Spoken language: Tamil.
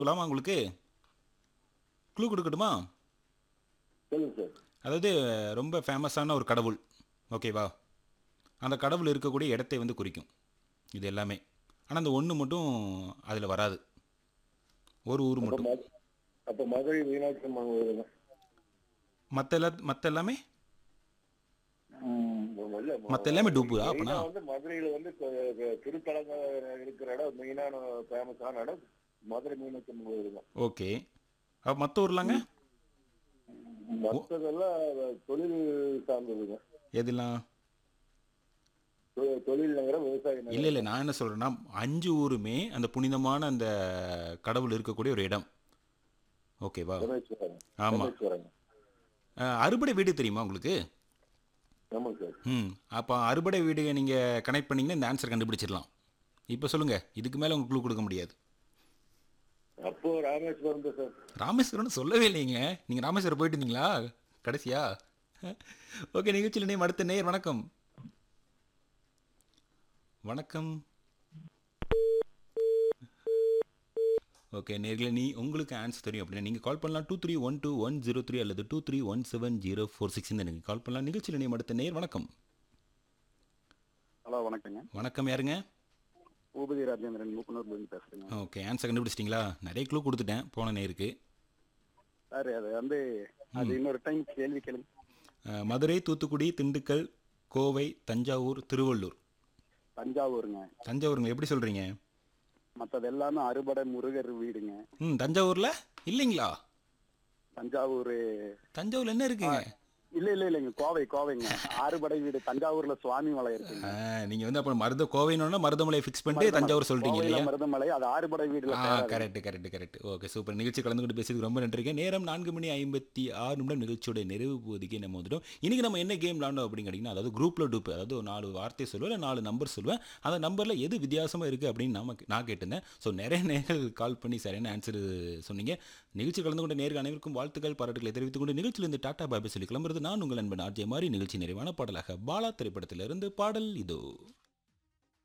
சொல்லாமா உங்களுக்கு க்ளூ கொடுக்கட்டுமா சொல்லுங்க சார் அதாவது ரொம்ப ஃபேமஸான ஒரு கடவுள் ஓகேவா அந்த கடவுள் இருக்கக்கூடிய இடத்தை வந்து குறிக்கும் இது எல்லாமே ஆனால் அந்த ஒன்று மட்டும் அதில் வராது ஒரு ஊர் அப்ப மட்டும் மது- அப்ப மதுரை மீனாட்சி அம்மன் கோயிலுங்க மற்ற எல்லா மற்ற எல்லாமே ம், இல்ல, மத்த எல்லாமே டூப்பு, அப்பனா? மெயினா வந்து மதுரையில வந்து க- க- திருத்தலங்கள் இருக்கிற இடம் மெயினான ஃபேமஸான இடம் மதுரை மீனாட்சி அம்மன் கோயிலுங்க ஓகே அப்போ மற்ற ஊர்லாங்க மற்றதெல்லாம் தொழில் சார்ந்ததுங்க எதெல்லாம் தொ- தொழில் நகரம் விவசாயம் இல்லை இல்லை நான் என்ன சொல்கிறேன்னா அஞ்சு ஊருமே அந்த புனிதமான அந்த கடவுள் இருக்கக்கூடிய ஒரு இடம் ஓகேவா ரமேஸ்வரன் ஆமாம் ரமேஸ்வரன் அறுபடை வீடு தெரியுமா உங்களுக்கு ஆமாங்க சார் ம் அப்போ அறுபடை வீடு நீங்கள் கனெக்ட் பண்ணீங்கன்னா இந்த ஆன்சர் கண்டுபிடிச்சிடலாம் இப்போ சொல்லுங்கள் இதுக்கு மேலே உங்களுக்கு க்ளூ கொடுக்க முடியாது அப்போ ராமேஸ்வரம் தான் சார் ராமேஸ்வரம்னு சொல்லவே இல்லைங்க நீங்கள் ராமேஸ்வரம் போயிட்டு இருந்தீங்களா கடைசியா ஓகே நிகழ்ச்சியில் நேம் அடுத்த நேர் வணக்கம் வணக்கம் ஓகே நேர்களே நீ உங்களுக்கு ஆன்சர் தெரியும் அப்படின்னா நீங்கள் கால் பண்ணலாம் two three one two one zero three அல்லது two three one seven zero four six நீங்கள் கால் பண்ணலாம் நிகழ்ச்சியில் நேம் அடுத்த நேர் வணக்கம் ஹலோ வணக்கங்க வணக்கம் யாருங்க பூபதி ராஜேந்திரன் மூக்கனூர்லேருந்து பேசுகிறேங்க ஓகே ஆன்சர் கண்டுபிடிச்சிட்டிங்களா நிறைய க்ளூ கொடுத்துட்டேன் போன நேருக்கு சார் அது வந்து அது இன்னொரு டைம் கேள்வி கேளுங்க அஹ், மதுரை தூத்துக்குடி திண்டுக்கல் கோவை தஞ்சாவூர் திருவள்ளூர் தஞ்சாவூருங்க தஞ்சாவூருங்க எப்படி சொல்கிறீங்க மற்றது எல்லாமே அறுபடை முருகர் வீடுங்க ம் தஞ்சாவூரில் இல்லைங்களா தஞ்சாவூர் தஞ்சாவூர்ல என்ன இருக்குங்க இல்ல இல்ல இல்லைங்க கோவை கோவைங்க ஆறுபடை வீடு தஞ்சாவூர்ல சுவாமி மலை இருக்குங்க ஆ, நீங்க வந்து அப்போ மருத கோவைன்னு மருதமலையை ஃபிக்ஸ் பண்ணிட்டு தஞ்சாவூர் சொல்லிட்டீங்க கோவையில இல்லையா மருதமலை அது ஆறுபடை வீடுல ஆ சேராது. Correct correct correct okay super நிகழ்ச்சி கலந்து கொண்டு பேசியதுக்கு ரொம்ப நன்றிங்க நேரம் நான்கு மணி ஐம்பத்தி ஆறு நிமிடம் நிகழ்ச்சியோட நிறைவு போதிக்கு நம்ம வந்துட்டோம் இன்னைக்கு நம்ம என்ன கேம் விளாண்டோம் அப்படின்னு கேட்டிங்கன்னா அதாவது குரூப்பில் டூப் அதாவது ஒரு நாலு வார்த்தை சொல்லுவேன் இல்லை நாலு நம்பர் சொல்லுவேன் அந்த நம்பரில் எது வித்தியாசமாக இருக்குது அப்படின்னு நமக்கு நான் கேட்டிருந்தேன் ஸோ நிறைய நேர்கள் கால் பண்ணி சரியான ஆன்சர் சொன்னீங்க நிகழ்ச்சி கலந்து கொண்ட நேர்கள் அனைவருக்கும் வாழ்த்துக்கள் பாராட்டுகளை தெரிவித்துக் கொண்டு நிகழ்ச்சியிலிருந்து டாடா பாபி சொல்லி கிளம்புறது நான் உங்கள் நண்பன் ஆர்ஜே மாதிரி நிகழ்ச்சி நிறைவான பாடலாக பாலா திரைப்படத்திலிருந்து பாடல் இதோ